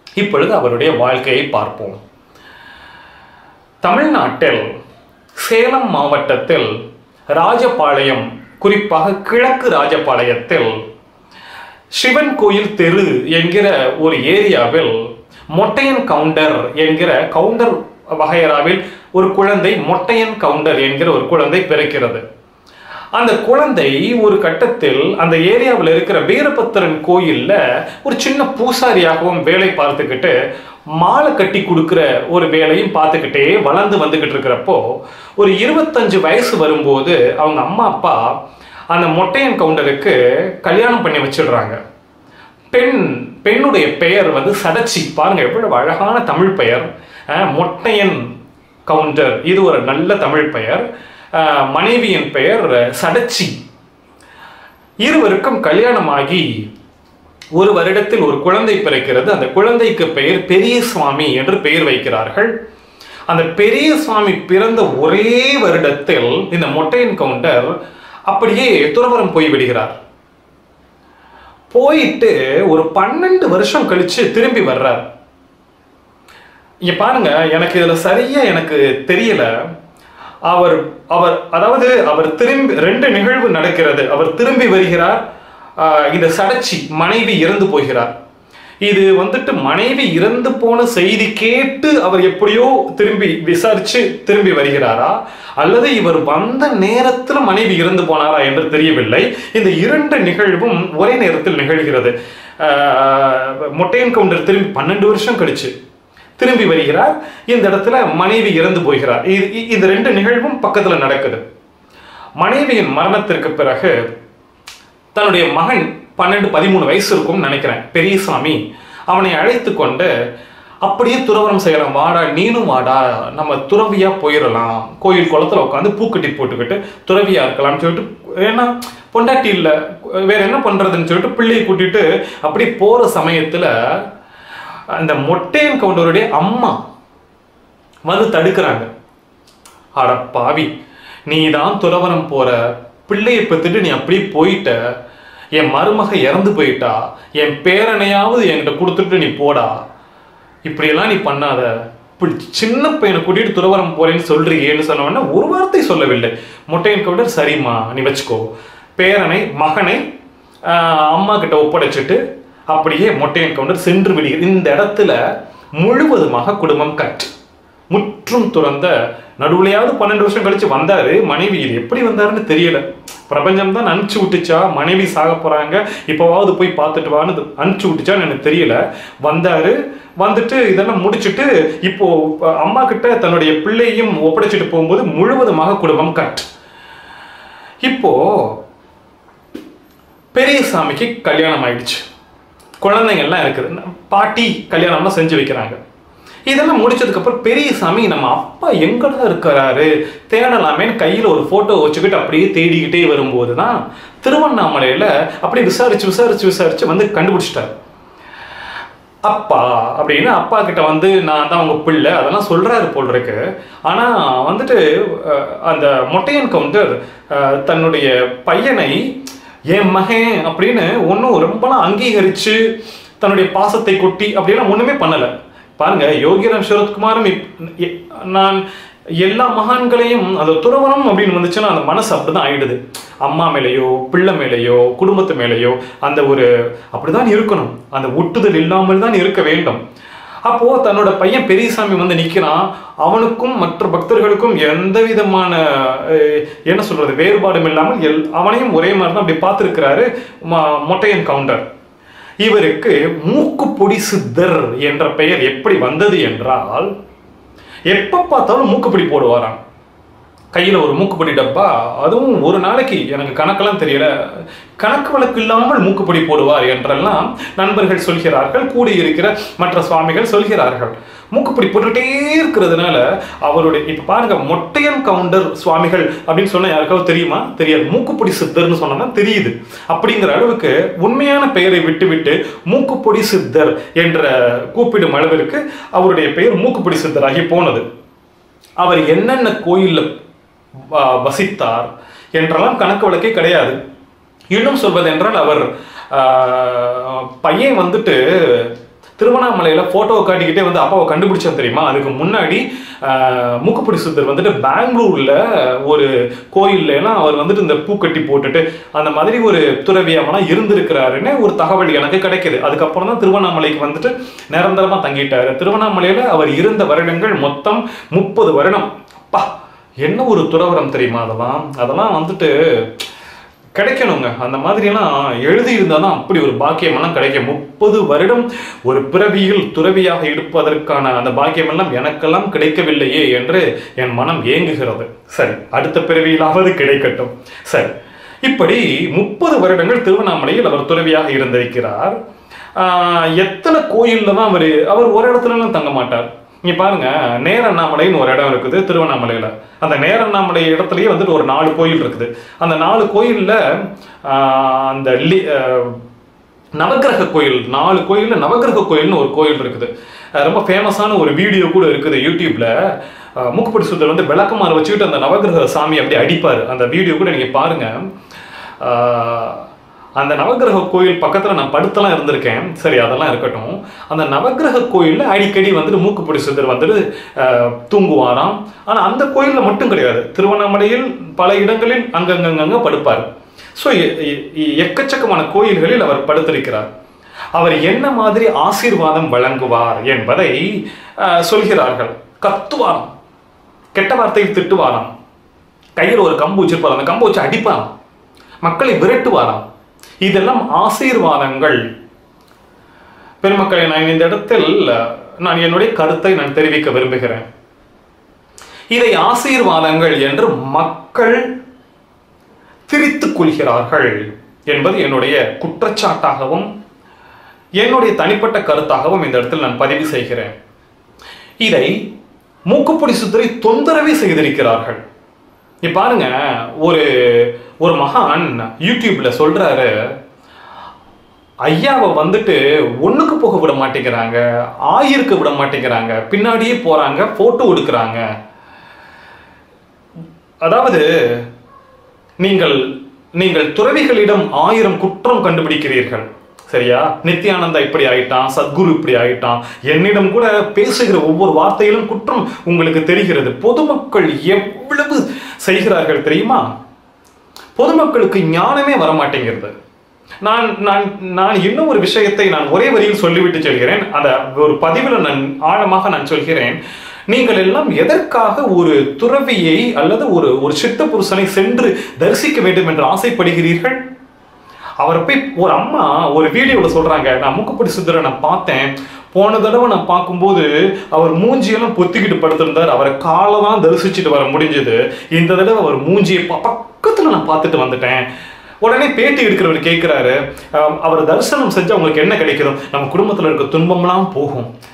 இப்பொழுது அவருடைய வாழ்க்கையை பார்ப்போம் தமிழ்நாட்டில் சேலம் மாவட்டத்தில் ராஜபாளையம் குறிப்பாக கிழக்கு ராஜபாளையத்தில் சிவன் கோயில் தெரு என்கிற ஒரு ஏரியாவில் மொட்டையன் கவுண்டர் என்கிற கவுண்டர் வகையறாவில் ஒரு குழந்தை மொட்டையன் கவுண்டர் என்கிற ஒரு குழந்தை பிறக்கிறது அந்த குழந்தை ஒரு கட்டத்தில் அந்த ஏரியாவில் இருக்கிற வீரபத்திரன் கோயில்ல ஒரு சின்ன பூசாரியாகவும் வேலை பார்த்துக்கிட்டு மாலை கட்டி கொடுக்கிற ஒரு வேலையும் பார்த்துக்கிட்டே வளர்ந்து வந்துகிட்டு இருக்கிறப்போ ஒரு இருபத்தஞ்சு வயசு வரும்போது அவங்க அம்மா அப்பா அந்த மொட்டையன் கவுண்டருக்கு கல்யாணம் பண்ணி வச்சிடுறாங்க பெண் பெண்ணுடைய பெயர் வந்து சடச்சி பாருங்க எவ்வளவு அழகான தமிழ் பெயர் அஹ், மொட்டையன் கவுண்டர் இது ஒரு நல்ல தமிழ் பெயர் அஹ், மனைவியின் பெயர் சடச்சி இருவருக்கும் கல்யாணமாகி ஒரு வருடத்தில் ஒரு குழந்தை பிறக்கிறது அந்த குழந்தைக்கு பெயர் பெரிய சுவாமி என்று பெயர் வைக்கிறார்கள் அந்த பெரிய சுவாமி பிறந்த ஒரே வருடத்தில் இந்த மொட்டையன் கவுண்டர் அப்படியே துறவரம் போய் விடுகிறார் போயிட்டு ஒரு பன்னெண்டு வருஷம் கழிச்சு திரும்பி வர்றார் இங்க பாருங்க எனக்கு இதுல சரியா எனக்கு தெரியல அவர் அவர் அதாவது அவர் திரும்பி ரெண்டு நிகழ்வு நடக்கிறது அவர் திரும்பி வருகிறார் ஆஹ் இந்த சடச்சி மனைவி இறந்து போகிறார் இது வந்துட்டு மனைவி இறந்து போன செய்தி கேட்டு அவர் எப்படியோ திரும்பி விசாரிச்சு திரும்பி வருகிறாரா அல்லது இவர் வந்த நேரத்தில் மனைவி இறந்து போனாரா என்று தெரியவில்லை இந்த இரண்டு நிகழ்வும் ஒரே நேரத்தில் நிகழ்கிறது ஆஹ் மொட்டையன் கவுண்டர் திரும்பி பன்னெண்டு வருஷம் கழிச்சு திரும்பி வருகிறார் இந்த இடத்துல மனைவி இறந்து போகிறார் இது இ- இந்த ரெண்டு நிகழ்வும் பக்கத்துல நடக்குது மனைவியின் மரணத்திற்கு பிறகு தன்னுடைய மகன் பன்னெண்டு பதிமூணு வயசு இருக்கும்னு நினைக்கிறேன் பெரியசாமி அவனை அழைத்து கொண்டு அப்படியே துறவரம் செய்யலாம் வாடா நீனும் வாடா நம்ம துறவியா போயிடலாம் கோயில் குளத்துல உட்காந்து பூக்கட்டி போட்டுக்கிட்டு துறவியா இருக்கலாம்னு சொல்லிட்டு ஏன்னா பொண்டாட்டி இல்லை வேற என்ன பண்றதுன்னு சொல்லிட்டு பிள்ளையை கூட்டிட்டு அப்படி போற சமயத்துல அந்த மொட்டையன் கவுண்டருடைய அம்மா வந்து தடுக்கிறாங்க அட பாவி நீ தான் துறவரம் போற பிள்ளையை பெத்துட்டு நீ அப்படியே போயிட்ட என் மருமக இறந்து போயிட்டா என் பேரனையாவது என்கிட்ட கொடுத்துட்டு நீ போடா இப்படியெல்லாம் நீ பண்ணாத இப்படி சின்ன பையனை கூட்டிட்டு துறவரம் போறேன்னு சொல்றீங்கன்னு சொன்ன உடனே ஒரு வார்த்தை சொல்லவில்லை மொட்டையன் கவுண்டர் சரிம்மா நீ வச்சுக்கோ பேரனை மகனை ஆஹ், அம்மா கிட்ட ஒப்படைச்சிட்டு அப்படியே மொட்டையன் கவுண்டர் சென்று விடுகிறது இந்த இடத்துல முழுவதுமாக குடும்பம் கட் முற்றும் துறந்த நடுவுலையாவது பன்னெண்டு வருஷம் கழிச்சு வந்தாரு மனைவி இது எப்படி வந்தாருன்னு தெரியல பிரபஞ்சம் தான் அனுப்பிச்சு விட்டுச்சா மனைவி சாக போறாங்க இப்போவாவது போய் பார்த்துட்டு வான்னு அனுப்பிச்சு விட்டுச்சான்னு எனக்கு தெரியல வந்தாரு வந்துட்டு இதெல்லாம் முடிச்சுட்டு இப்போ அஹ், அம்மா கிட்ட தன்னுடைய பிள்ளையும் ஒப்படைச்சிட்டு போகும்போது முழுவதுமாக குடும்பம் கட் இப்போ பெரியசாமிக்கு கல்யாணம் ஆயிடுச்சு குழந்தைங்கள்லாம் இருக்குது பாட்டி கல்யாணம்லாம் செஞ்சு வைக்கிறாங்க இதெல்லாம் முடிச்சதுக்கு அப்புறம் பெரியசாமி நம்ம அப்பா எங்கடா இருக்கிறாரு தேடலாமேன்னு கையில் ஒரு போட்டோ வச்சுக்கிட்டு அப்படியே தேடிக்கிட்டே வரும்போது தான் திருவண்ணாமலையில அப்படியே விசாரிச்சு விசாரிச்சு விசாரிச்சு வந்து கண்டுபிடிச்சிட்டாரு அப்பா அப்படின்னு அப்பா கிட்ட வந்து நான் தான் உங்க பிள்ளை அதெல்லாம் சொல்றாரு போல் இருக்கு ஆனா வந்துட்டு அஹ், அந்த மொட்டையன் கவுண்டர் அஹ், தன்னுடைய பையனை என் மகன் அப்படின்னு ஒன்றும் ரொம்பலாம் அங்கீகரிச்சு தன்னுடைய பாசத்தை கொட்டி அப்படிலாம் ஒண்ணுமே பண்ணல பாருங்க யோகிராம் சரத்குமாரும் இப்- எ- நான் எல்லா மகான்களையும் அந்த துறவரம் அப்படின்னு வந்துச்சுன்னா அந்த மனசு அப்படிதான் ஆயிடுது அம்மா மேலேயோ பிள்ளை மேலேயோ குடும்பத்து மேலேயோ அந்த ஒரு அப்படிதான் இருக்கணும் அந்த ஒட்டுதல் இல்லாமல் தான் இருக்க வேண்டும் அப்போ தன்னோட பையன் பெரியசாமி வந்து நிக்கிறான் அவனுக்கும் மற்ற பக்தர்களுக்கும் எந்த விதமான அஹ், என்ன சொல்றது வேறுபாடும் இல்லாமல் எல் அவனையும் ஒரே மாதிரி தான் அப்படி பார்த்துருக்கிறாரு மொட்டையன் கவுண்டர் இவருக்கு மூக்குப்பொடி சித்தர் என்ற பெயர் எப்படி வந்தது என்றால் எப்ப பார்த்தாலும் மூக்குப்பிடி போடுவாராம் கையில ஒரு மூக்குப்பிடி டப்பா அதுவும் ஒரு நாளைக்கு எனக்கு கணக்கெல்லாம் தெரியல கணக்கு வழக்கு இல்லாமல் மூக்குப்பிடி போடுவார் என்றெல்லாம் நண்பர்கள் சொல்கிறார்கள் கூடியிருக்கிற மற்ற சுவாமிகள் சொல்கிறார்கள் மூக்குப்பிடி போட்டுட்டே இருக்கிறதுனால அவருடைய இப்ப பாருங்க மொட்டையன் கவுண்டர் சுவாமிகள் அப்படின்னு சொன்னா யாருக்காவது தெரியுமா தெரியாது மூக்குப்பொடி சித்தர்னு சொன்னா தெரியுது அப்படிங்கிற அளவுக்கு உண்மையான பெயரை விட்டுவிட்டு மூக்குப்பொடி சித்தர் என்ற கூப்பிடும் அளவிற்கு அவருடைய பெயர் மூக்குப்பொடி சித்தராகி போனது அவர் என்னென்ன கோயில்ல வ- வசித்தார் என்றெல்லாம் கணக்கு வழக்கே கிடையாது இன்னும் சொல்வது என்றால் அவர் ஆஹ், பையன் வந்துட்டு திருவண்ணாமலையில போட்டோவை காட்டிக்கிட்டே வந்து அப்பாவை கண்டுபிடிச்சேன் தெரியுமா அதுக்கு முன்னாடி ஆஹ், மூக்குப்பிடி சித்தர் வந்துட்டு பெங்களூர்ல ஒரு கோயில்ல எல்லாம் அவர் வந்துட்டு இந்த பூக்கட்டி போட்டுட்டு அந்த மாதிரி ஒரு துறவியாமெல்லாம் இருந்திருக்கிறாருன்னு ஒரு தகவல் எனக்கு கிடைக்குது அதுக்கப்புறம் தான் திருவண்ணாமலைக்கு வந்துட்டு நிரந்தரமா தங்கிட்டாரு திருவண்ணாமலையில அவர் இருந்த வருடங்கள் மொத்தம் முப்பது வருடம் அப்பா என்ன ஒரு துறவரம் தெரியுமா அதெல்லாம் அதெல்லாம் வந்துட்டு கிடைக்கணுங்க அந்த மாதிரியெல்லாம் எழுதி தான் அப்படி ஒரு பாக்கியமெல்லாம் கிடைக்கும் முப்பது வருடம் ஒரு பிறவியில் துறவியாக இருப்பதற்கான அந்த பாக்கியமெல்லாம் எனக்கெல்லாம் கிடைக்கவில்லையே என்று என் மனம் ஏங்குகிறது சரி அடுத்த பிறவியிலாவது கிடைக்கட்டும் சரி இப்படி முப்பது வருடங்கள் திருவண்ணாமலையில் அவர் துறவியாக இருந்திருக்கிறார் ஆஹ் எத்தனை கோயில்ல தான் அவர் அவர் ஒரு இடத்துலலாம் தங்க மாட்டார் இங்க பாருங்க நேரண்ணாமலைன்னு ஒரு இடம் இருக்குது திருவண்ணாமலையில அந்த நேரண்ணாமலை இடத்துலயே வந்துட்டு ஒரு நாலு கோயில் இருக்குது அந்த நாலு கோயில்ல ஆஹ் அந்த லி- ஆஹ் நவக்கிரக கோயில் நாலு கோயில்ல நவக்கிரக கோயில்னு ஒரு கோயில் இருக்குது அஹ் ரொம்ப ஃபேமஸான ஒரு வீடியோ கூட இருக்குது யூடியூப்ல அஹ் மூக்குப்படி சுத்தர் வந்து விளக்கமாறு வச்சுக்கிட்டு அந்த நவக்கிரக சாமி அப்படியே அடிப்பாரு அந்த வீடியோ கூட நீங்க பாருங்க அஹ் அந்த நவக்கிரக கோயில் பக்கத்துல நான் படுத்தெல்லாம் இருந்திருக்கேன் சரி அதெல்லாம் இருக்கட்டும் அந்த நவக்கிரக கோயில்ல அடிக்கடி வந்துட்டு மூக்குப்படி சித்தர் வந்துட்டு அஹ், தூங்குவாராம் ஆனா அந்த கோயில்ல மட்டும் கிடையாது திருவண்ணாமலையில் பல இடங்களில் அங்கங்கங்க படுப்பார் ஸோ எக்கச்சக்கமான கோயில்களில் அவர் படுத்திருக்கிறார் அவர் என்ன மாதிரி ஆசீர்வாதம் வழங்குவார் என்பதை அஹ், சொல்கிறார்கள் கத்துவாராம் கெட்ட வார்த்தையில் திட்டுவாராம் கையில் ஒரு கம்பு வச்சிருப்பார் அந்த கம்பு வச்சு அடிப்பாராம் மக்களை விரட்டுவாராம் இதெல்லாம் ஆசீர்வாதங்கள் பெருமக்களை நான் இந்த இடத்தில் அஹ், நான் என்னுடைய கருத்தை நான் தெரிவிக்க விரும்புகிறேன் இதை ஆசீர்வாதங்கள் என்று மக்கள் திரித்துக் கொள்கிறார்கள் என்பது என்னுடைய குற்றச்சாட்டாகவும் என்னுடைய தனிப்பட்ட கருத்தாகவும் இந்த இடத்தில் நான் பதிவு செய்கிறேன் இதை மூக்குப்பொடி சுத்தரை தொந்தரவே செய்திருக்கிறார்கள் இப்ப பாருங்க ஒரு ஒரு மகான் யூடியூப்ல சொல்றாரு ஐயாவை வந்துட்டு ஒண்ணுக்கு போக விட மாட்டேங்கிறாங்க ஆயிருக்கு விட மாட்டேங்கிறாங்க பின்னாடியே போறாங்க போட்டோ எடுக்கிறாங்க அதாவது நீங்கள் நீங்கள் துறவிகளிடம் ஆயிரம் குற்றம் கண்டுபிடிக்கிறீர்கள் சரியா நித்யானந்தா இப்படி ஆயிட்டான் சத்குரு இப்படி ஆயிட்டான் என்னிடம் கூட பேசுகிற ஒவ்வொரு வார்த்தையிலும் குற்றம் உங்களுக்கு தெரிகிறது பொதுமக்கள் எவ்வளவு செய்கிறார்கள் தெரியுமா பொதுமக்களுக்கு ஞானமே வரமாட்டேங்கிறது நான் நான் நான் இன்னும் ஒரு விஷயத்தை நான் ஒரே வரியில் சொல்லிவிட்டு சொல்கிறேன் அந்த ஒரு பதிவில் நான் ஆழமாக நான் சொல்கிறேன் நீங்கள் எல்லாம் எதற்காக ஒரு துறவியை அல்லது ஒரு ஒரு சித்த புருஷனை சென்று தரிசிக்க வேண்டும் என்று ஆசைப்படுகிறீர்கள் அவரை போய் ஒரு அம்மா ஒரு வீடியோல சொல்றாங்க நான் மூக்குப்படி சித்தரை நான் பார்த்தேன் போன தடவை நான் பார்க்கும்போது அவர் மூஞ்சியெல்லாம் பொத்திக்கிட்டு படுத்திருந்தார் அவரை காலை தான் தரிசிச்சுட்டு வர முடிஞ்சது இந்த தடவை அவர் மூஞ்சியை ப- பக்கத்துல நான் பார்த்துட்டு வந்துட்டேன் உடனே பேட்டி எடுக்கிறவர் கேட்கிறாரு அவர் தரிசனம் செஞ்சா உங்களுக்கு என்ன கிடைக்கும் நம்ம குடும்பத்துல இருக்க துன்பம்லாம் போகும்